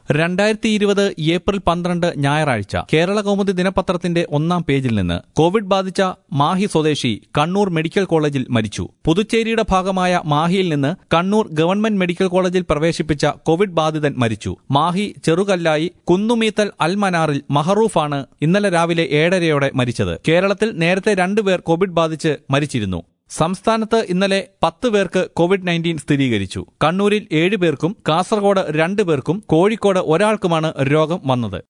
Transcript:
രണ്ടായിരത്തി ഇരുപത് ഏപ്രിൽ പന്ത്രണ്ട് ഞായറാഴ്ച കേരള കൗമുദി ദിനപത്രത്തിന്റെ ഒന്നാം പേജിൽ നിന്ന് കോവിഡ് ബാധിച്ച മാഹി സ്വദേശി കണ്ണൂർ മെഡിക്കൽ കോളേജിൽ മരിച്ചു പുതുച്ചേരിയുടെ ഭാഗമായ മാഹിയിൽ നിന്ന് കണ്ണൂർ ഗവൺമെന്റ് മെഡിക്കൽ കോളേജിൽ പ്രവേശിപ്പിച്ച കോവിഡ് ബാധിതൻ മരിച്ചു മാഹി ചെറുകല്ലായി കുന്നുമീത്തൽ അൽമനാറിൽ മഹറൂഫാണ് ഇന്നലെ രാവിലെ ഏഴരയോടെ മരിച്ചത് കേരളത്തിൽ നേരത്തെ രണ്ടുപേർ കോവിഡ് ബാധിച്ച് മരിച്ചിരുന്നു സംസ്ഥാനത്ത് ഇന്നലെ പത്ത് പേർക്ക് കോവിഡ് നയൻറ്റീൻ സ്ഥിരീകരിച്ചു കണ്ണൂരിൽ ഏഴ് പേർക്കും കാസർഗോഡ് രണ്ട് പേർക്കും കോഴിക്കോട് ഒരാൾക്കുമാണ് രോഗം വന്നത്